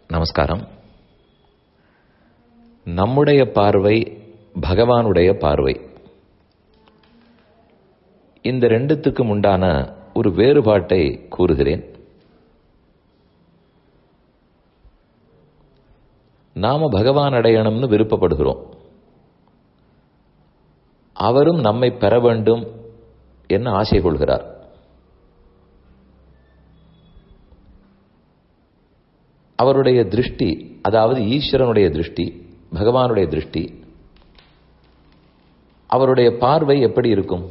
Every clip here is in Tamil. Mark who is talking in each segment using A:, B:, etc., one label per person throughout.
A: நமஸ்காரம் நம்முடைய பார்வை பகவானுடைய பார்வை இந்த ரெண்டுத்துக்கும் உண்டான ஒரு வேறுபாட்டை கூறுகிறேன் நாம பகவான் அடையணும்னு விருப்பப்படுகிறோம் அவரும் நம்மை பெற வேண்டும் என்ன ஆசை கொள்கிறார் அவருடைய திருஷ்டி அதாவது ஈஸ்வரனுடைய திருஷ்டி பகவானுடைய திருஷ்டி அவருடைய பார்வை எப்படி இருக்கும்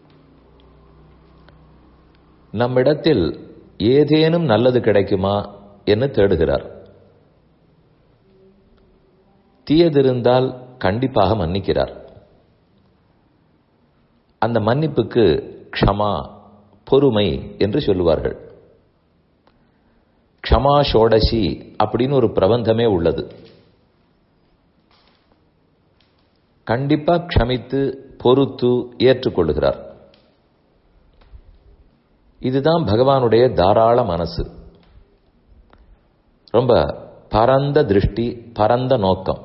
A: நம்மிடத்தில் ஏதேனும் நல்லது கிடைக்குமா என்று தேடுகிறார் தீயதிருந்தால் கண்டிப்பாக மன்னிக்கிறார் அந்த மன்னிப்புக்கு க்ஷமா பொறுமை என்று சொல்லுவார்கள் க்ஷமா ஷோடசி அப்படின்னு ஒரு பிரபந்தமே உள்ளது கண்டிப்பா க்ஷமித்து பொறுத்து ஏற்றுக்கொள்ளுகிறார் இதுதான் பகவானுடைய தாராள மனசு ரொம்ப பரந்த திருஷ்டி பரந்த நோக்கம்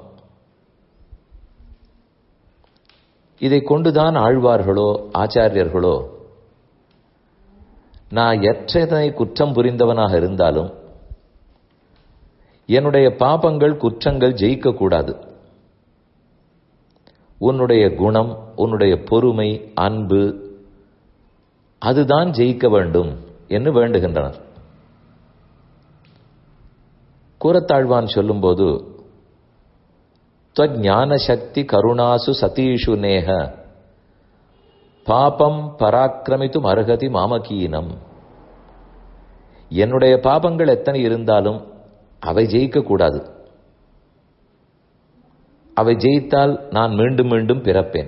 A: இதை கொண்டுதான் ஆழ்வார்களோ ஆச்சாரியர்களோ நான் எத்தனை குற்றம் புரிந்தவனாக இருந்தாலும் என்னுடைய பாபங்கள் குற்றங்கள் ஜெயிக்கக்கூடாது உன்னுடைய குணம் உன்னுடைய பொறுமை அன்பு அதுதான் ஜெயிக்க வேண்டும் என்று வேண்டுகின்றனர் கூறத்தாழ்வான் சொல்லும்போது ஞான சக்தி கருணாசு சதீஷு நேக பாபம் பராக்கிரமித்தும் அருகதி மாமகீனம் என்னுடைய பாபங்கள் எத்தனை இருந்தாலும் அவை ஜெயிக்கக்கூடாது அவை ஜெயித்தால் நான் மீண்டும் மீண்டும் பிறப்பேன்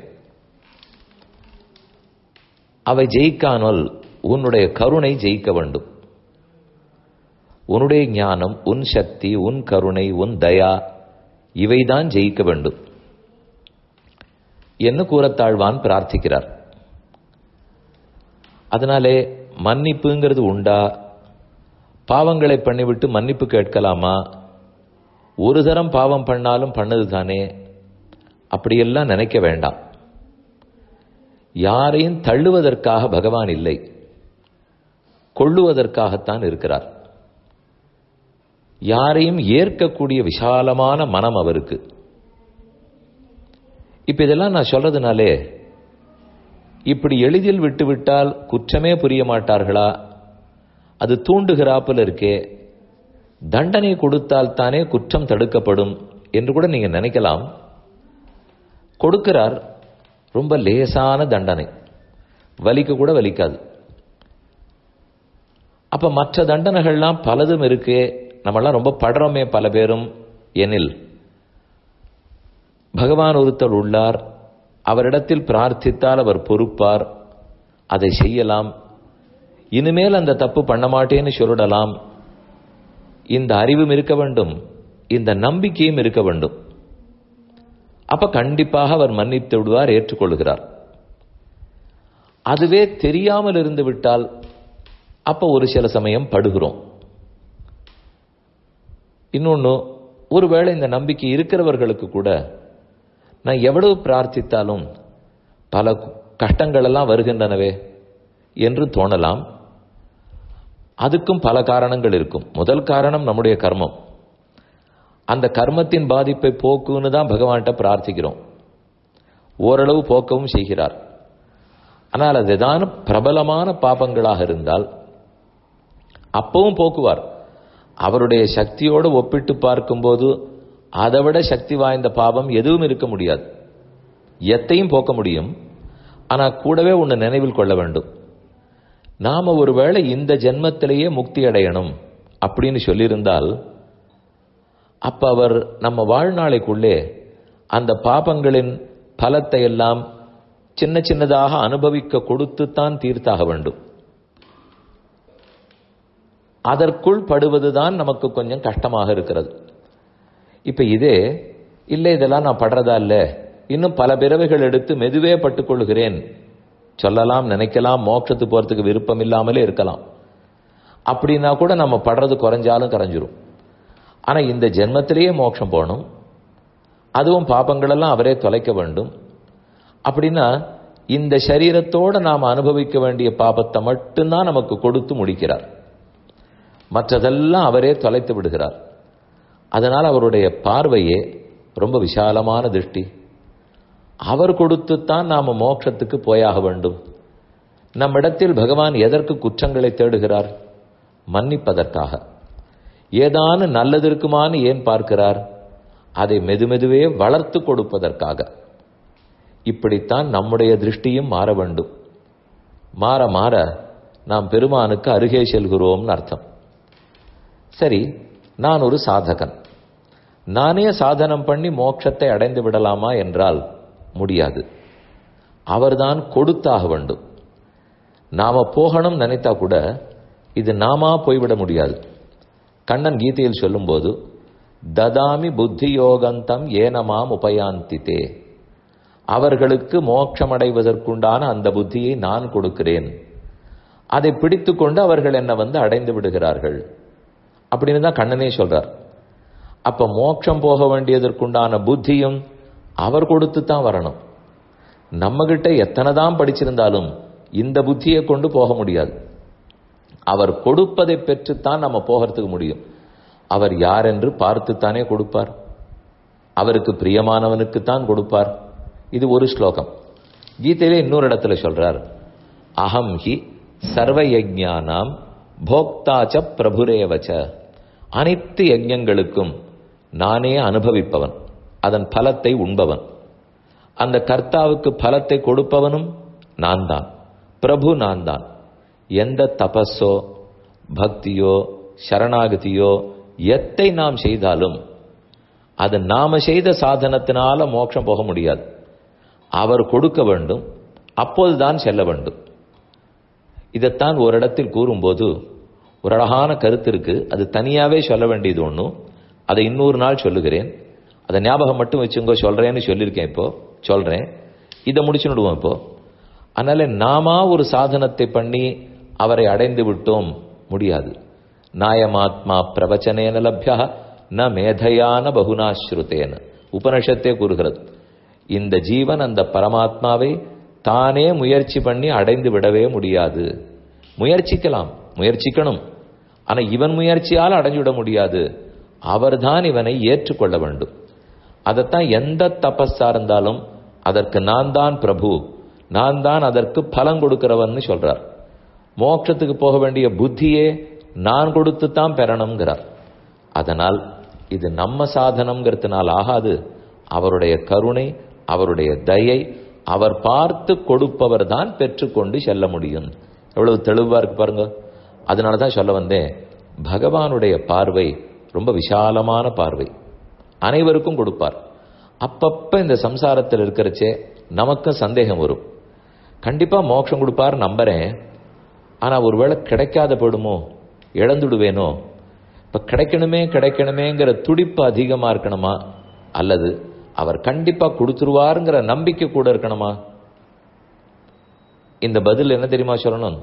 A: அவை ஜெயிக்காமல் உன்னுடைய கருணை ஜெயிக்க வேண்டும் உன்னுடைய ஞானம் உன் சக்தி உன் கருணை உன் தயா இவைதான் ஜெயிக்க வேண்டும் என்று கூறத்தாழ்வான் பிரார்த்திக்கிறார் அதனாலே மன்னிப்புங்கிறது உண்டா பாவங்களை பண்ணிவிட்டு மன்னிப்பு கேட்கலாமா ஒரு தரம் பாவம் பண்ணாலும் பண்ணது தானே அப்படியெல்லாம் நினைக்க வேண்டாம் யாரையும் தள்ளுவதற்காக பகவான் இல்லை கொள்ளுவதற்காகத்தான் இருக்கிறார் யாரையும் ஏற்கக்கூடிய விசாலமான மனம் அவருக்கு இப்ப இதெல்லாம் நான் சொல்றதுனாலே இப்படி எளிதில் விட்டுவிட்டால் குற்றமே புரிய மாட்டார்களா அது தூண்டுகிறாப்புல இருக்கே தண்டனை கொடுத்தால் தானே குற்றம் தடுக்கப்படும் என்று கூட நீங்க நினைக்கலாம் கொடுக்கிறார் ரொம்ப லேசான தண்டனை வலிக்க கூட வலிக்காது அப்ப மற்ற தண்டனைகள்லாம் பலதும் இருக்கே நம்மளாம் ரொம்ப படுறோமே பல பேரும் எனில் பகவான் ஒருத்தர் உள்ளார் அவரிடத்தில் பிரார்த்தித்தால் அவர் பொறுப்பார் அதை செய்யலாம் இனிமேல் அந்த தப்பு பண்ண மாட்டேன்னு சொல்லிடலாம் இந்த அறிவும் இருக்க வேண்டும் இந்த நம்பிக்கையும் இருக்க வேண்டும் அப்ப கண்டிப்பாக அவர் மன்னித்து விடுவார் ஏற்றுக்கொள்கிறார் அதுவே தெரியாமல் இருந்து விட்டால் அப்ப ஒரு சில சமயம் படுகிறோம் இன்னொன்னு ஒருவேளை இந்த நம்பிக்கை இருக்கிறவர்களுக்கு கூட நான் எவ்வளவு பிரார்த்தித்தாலும் பல கஷ்டங்கள் எல்லாம் வருகின்றனவே என்று தோணலாம் அதுக்கும் பல காரணங்கள் இருக்கும் முதல் காரணம் நம்முடைய கர்மம் அந்த கர்மத்தின் பாதிப்பை போக்குன்னு தான் பகவான்கிட்ட பிரார்த்திக்கிறோம் ஓரளவு போக்கவும் செய்கிறார் ஆனால் அது ஏதான பிரபலமான பாபங்களாக இருந்தால் அப்பவும் போக்குவார் அவருடைய சக்தியோடு ஒப்பிட்டு பார்க்கும்போது அதை விட சக்தி வாய்ந்த பாவம் எதுவும் இருக்க முடியாது எத்தையும் போக்க முடியும் ஆனா கூடவே ஒன்று நினைவில் கொள்ள வேண்டும் நாம ஒருவேளை இந்த ஜென்மத்திலேயே முக்தி அடையணும் அப்படின்னு சொல்லியிருந்தால் அப்ப அவர் நம்ம வாழ்நாளைக்குள்ளே அந்த பாபங்களின் பலத்தை எல்லாம் சின்ன சின்னதாக அனுபவிக்க கொடுத்துத்தான் தீர்த்தாக வேண்டும் அதற்குள் படுவதுதான் நமக்கு கொஞ்சம் கஷ்டமாக இருக்கிறது இப்ப இதே இல்லை இதெல்லாம் நான் படுறதா இல்ல இன்னும் பல பிறவைகள் எடுத்து மெதுவே பட்டுக்கொள்கிறேன் சொல்லலாம் நினைக்கலாம் மோட்சத்து போறதுக்கு விருப்பம் இல்லாமலே இருக்கலாம் அப்படின்னா கூட நம்ம படுறது குறைஞ்சாலும் கரைஞ்சிரும் ஆனா இந்த ஜென்மத்திலேயே மோட்சம் போகணும் அதுவும் பாபங்களெல்லாம் அவரே தொலைக்க வேண்டும் அப்படின்னா இந்த சரீரத்தோட நாம் அனுபவிக்க வேண்டிய பாபத்தை மட்டும்தான் நமக்கு கொடுத்து முடிக்கிறார் மற்றதெல்லாம் அவரே தொலைத்து விடுகிறார் அதனால் அவருடைய பார்வையே ரொம்ப விசாலமான திருஷ்டி அவர் கொடுத்துத்தான் நாம மோட்சத்துக்கு போயாக வேண்டும் நம்மிடத்தில் பகவான் எதற்கு குற்றங்களை தேடுகிறார் மன்னிப்பதற்காக ஏதானு நல்லது இருக்குமான்னு ஏன் பார்க்கிறார் அதை மெதுமெதுவே வளர்த்து கொடுப்பதற்காக இப்படித்தான் நம்முடைய திருஷ்டியும் மாற வேண்டும் மாற மாற நாம் பெருமானுக்கு அருகே செல்கிறோம்னு அர்த்தம் சரி நான் ஒரு சாதகன் நானே சாதனம் பண்ணி மோட்சத்தை அடைந்து விடலாமா என்றால் முடியாது அவர்தான் கொடுத்தாக வேண்டும் நாம போகணும் நினைத்தா கூட இது நாமா போய்விட முடியாது கண்ணன் கீதையில் சொல்லும்போது ததாமி புத்தி யோகந்தம் ஏனமாம் உபயாந்தித்தே அவர்களுக்கு மோட்சமடைவதற்குண்டான அந்த புத்தியை நான் கொடுக்கிறேன் அதை பிடித்துக்கொண்டு அவர்கள் என்னை வந்து அடைந்து விடுகிறார்கள் அப்படின்னு தான் கண்ணனே சொல்றார் அப்ப மோட்சம் போக வேண்டியதற்குண்டான புத்தியும் அவர் கொடுத்து தான் வரணும் நம்ம கிட்ட எத்தனை தான் படிச்சிருந்தாலும் இந்த புத்தியை கொண்டு போக முடியாது அவர் கொடுப்பதை பெற்றுத்தான் நம்ம போகிறதுக்கு முடியும் அவர் யார் என்று பார்த்துத்தானே கொடுப்பார் அவருக்கு பிரியமானவனுக்குத்தான் கொடுப்பார் இது ஒரு ஸ்லோகம் கீதையிலே இன்னொரு இடத்துல சொல்றார் அகம் ஹி சர்வ யஜ்ஞானாம் போக்தாச்ச பிரபுரேவச்ச அனைத்து யஜ்ஞங்களுக்கும் நானே அனுபவிப்பவன் அதன் பலத்தை உண்பவன் அந்த கர்த்தாவுக்கு பலத்தை கொடுப்பவனும் நான் தான் பிரபு நான் தான் எந்த தபஸோ பக்தியோ சரணாகதியோ எத்தை நாம் செய்தாலும் அது நாம செய்த சாதனத்தினால மோட்சம் போக முடியாது அவர் கொடுக்க வேண்டும் அப்போதுதான் செல்ல வேண்டும் இதைத்தான் ஒரு இடத்தில் கூறும்போது ஒரு அழகான கருத்து இருக்கு அது தனியாவே சொல்ல வேண்டியது ஒன்றும் அதை இன்னொரு நாள் சொல்லுகிறேன் அதை ஞாபகம் மட்டும் வச்சுங்க சொல்றேன்னு சொல்லியிருக்கேன் இப்போ சொல்றேன் இதை முடிச்சுடுவோம் இப்போ அதனால நாம ஒரு சாதனத்தை பண்ணி அவரை அடைந்து விட்டோம் முடியாது நாயமாத்மா பிரவச்சனேன லப்யா ந மேதையான பகுனாஸ்ருத்தேன உபனிஷத்தே கூறுகிறது இந்த ஜீவன் அந்த பரமாத்மாவை தானே முயற்சி பண்ணி அடைந்து விடவே முடியாது முயற்சிக்கலாம் முயற்சிக்கணும் ஆனா இவன் முயற்சியால் அடைஞ்சு விட முடியாது அவர்தான் இவனை ஏற்றுக்கொள்ள வேண்டும் அதைத்தான் எந்த தபஸா இருந்தாலும் அதற்கு நான் தான் பிரபு நான் தான் அதற்கு பலம் கொடுக்கிறவன் சொல்றார் மோட்சத்துக்கு போக வேண்டிய புத்தியே நான் கொடுத்து தான் பெறணுங்கிறார் அதனால் இது நம்ம சாதனம்ங்கிறதுனால் ஆகாது அவருடைய கருணை அவருடைய தயை அவர் பார்த்து கொடுப்பவர் தான் பெற்றுக்கொண்டு செல்ல முடியும் எவ்வளவு தெளிவா இருக்கு பாருங்க அதனால தான் சொல்ல வந்தேன் பகவானுடைய பார்வை ரொம்ப விசாலமான பார்வை அனைவருக்கும் கொடுப்பார் அப்பப்ப இந்த சம்சாரத்தில் இருக்கிறச்சே நமக்கும் சந்தேகம் வரும் கண்டிப்பா மோட்சம் கொடுப்பார் நம்புறேன் ஆனா ஒருவேளை கிடைக்காத போடுமோ இழந்துடுவேனோ இப்ப கிடைக்கணுமே கிடைக்கணுமேங்கிற துடிப்பு அதிகமா இருக்கணுமா அல்லது அவர் கண்டிப்பா கொடுத்துருவாருங்கிற நம்பிக்கை கூட இருக்கணுமா இந்த பதில் என்ன தெரியுமா சொல்லணும்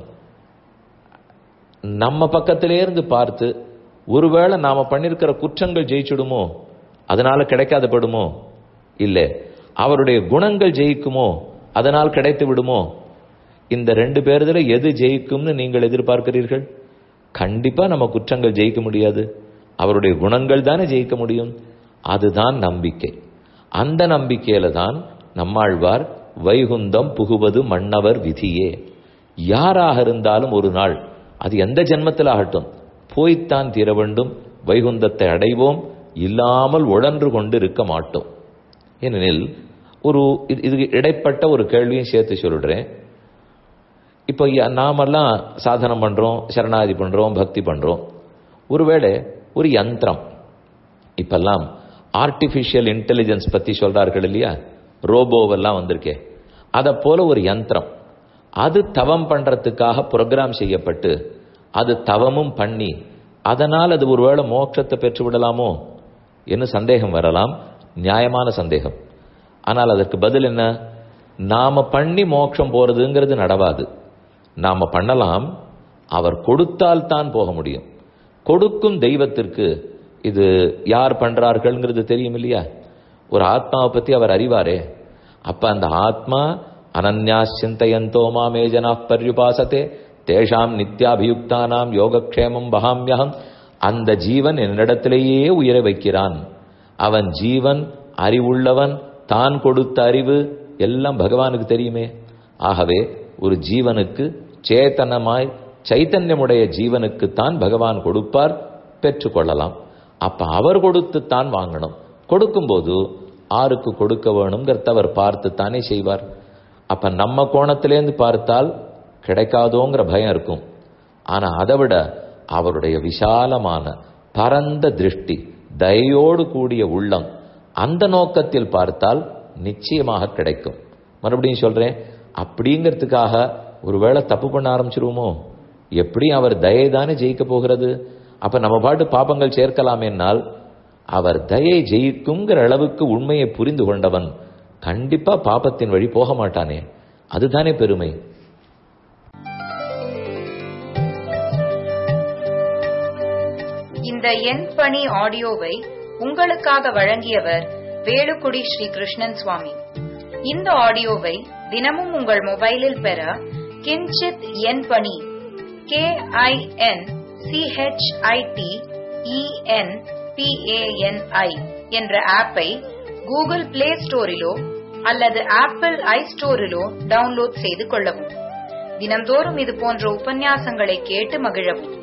A: நம்ம பக்கத்திலே இருந்து பார்த்து ஒருவேளை நாம பண்ணிருக்கிற குற்றங்கள் ஜெயிச்சுடுமோ அதனால கிடைக்காத படுமோ இல்ல அவருடைய குணங்கள் ஜெயிக்குமோ அதனால் கிடைத்து விடுமோ இந்த ரெண்டு பேர்துல எது ஜெயிக்கும்னு நீங்கள் எதிர்பார்க்கிறீர்கள் கண்டிப்பா நம்ம குற்றங்கள் ஜெயிக்க முடியாது அவருடைய குணங்கள் தானே ஜெயிக்க முடியும் அதுதான் நம்பிக்கை அந்த நம்பிக்கையில தான் நம்மாழ்வார் வைகுந்தம் புகுவது மன்னவர் விதியே யாராக இருந்தாலும் ஒரு நாள் அது எந்த ஜென்மத்தில் ஆகட்டும் போய்த்தான் தீர வேண்டும் வைகுந்தத்தை அடைவோம் இல்லாமல் உழன்று கொண்டு இருக்க மாட்டோம் ஏனெனில் ஒரு இதுக்கு இடைப்பட்ட ஒரு கேள்வியும் சேர்த்து சொல்லிடுறேன் இப்போ நாமெல்லாம் சாதனம் பண்றோம் சரணாதி பண்றோம் பக்தி பண்றோம் ஒருவேளை ஒரு யந்திரம் இப்பெல்லாம் ஆர்டிபிஷியல் இன்டெலிஜென்ஸ் பத்தி சொல்றார்கள் இல்லையா ரோபோவெல்லாம் வந்திருக்கே அதை போல ஒரு யந்திரம் அது தவம் பண்றதுக்காக புரோகிராம் செய்யப்பட்டு அது தவமும் பண்ணி அதனால் அது ஒருவேளை மோட்சத்தை பெற்று விடலாமோ என்ன சந்தேகம் வரலாம் நியாயமான சந்தேகம் ஆனால் அதற்கு பதில் என்ன நாம பண்ணி மோட்சம் போறதுங்கிறது நடவாது நாம பண்ணலாம் அவர் கொடுத்தால் தான் போக முடியும் கொடுக்கும் தெய்வத்திற்கு இது யார் பண்றார்கள்ங்கிறது தெரியும் இல்லையா ஒரு ஆத்மாவை பத்தி அவர் அறிவாரே அப்ப அந்த ஆத்மா அனன்யா சிந்தையந்தோ மாமே ஜனா பர்யுபாசத்தே தேஷாம் நித்யாபியுக்தானாம் யோகக்ஷேமம் பகாமியகம் அந்த ஜீவன் என்னிடத்திலேயே உயிரை வைக்கிறான் அவன் ஜீவன் அறிவுள்ளவன் தான் கொடுத்த அறிவு எல்லாம் பகவானுக்கு தெரியுமே ஆகவே ஒரு ஜீவனுக்கு சேத்தனமாய் சைத்தன்யமுடைய ஜீவனுக்கு தான் பகவான் கொடுப்பார் பெற்றுக்கொள்ளலாம் அப்ப அவர் கொடுத்து தான் வாங்கணும் கொடுக்கும்போது ஆருக்கு கொடுக்க வேணுங்கிறத அவர் பார்த்து தானே செய்வார் அப்ப நம்ம கோணத்திலேருந்து பார்த்தால் கிடைக்காதோங்கிற பயம் இருக்கும் ஆனா அதை விட அவருடைய விசாலமான பரந்த திருஷ்டி தயோடு கூடிய உள்ளம் அந்த நோக்கத்தில் பார்த்தால் நிச்சயமாக கிடைக்கும் மறுபடியும் சொல்றேன் அப்படிங்கிறதுக்காக ஒருவேளை தப்பு பண்ண ஆரம்பிச்சிருவோமோ எப்படி அவர் தயை தானே ஜெயிக்க போகிறது அப்ப நம்ம பாட்டு பாப்பங்கள் சேர்க்கலாமேனால் அவர் தயை ஜெயிக்குங்கிற அளவுக்கு உண்மையை புரிந்து கொண்டவன் கண்டிப்பா பாப்பத்தின் வழி போக மாட்டானே அதுதானே பெருமை
B: இந்த எண் பணி ஆடியோவை உங்களுக்காக வழங்கியவர் வேலுக்குடி ஸ்ரீ கிருஷ்ணன் சுவாமி இந்த ஆடியோவை தினமும் உங்கள் மொபைலில் பெற கிஞ்சித் எண் பணி கே ஐ என் சிஹெச்ஐடி இஎன் பிஏஎன்ஐ என்ற ஆப்பை கூகுள் பிளே ஸ்டோரிலோ அல்லது ஆப்பிள் ஐ ஸ்டோரிலோ டவுன்லோட் செய்து கொள்ளவும் தினம்தோறும் இது போன்ற உபன்யாசங்களை கேட்டு மகிழவும்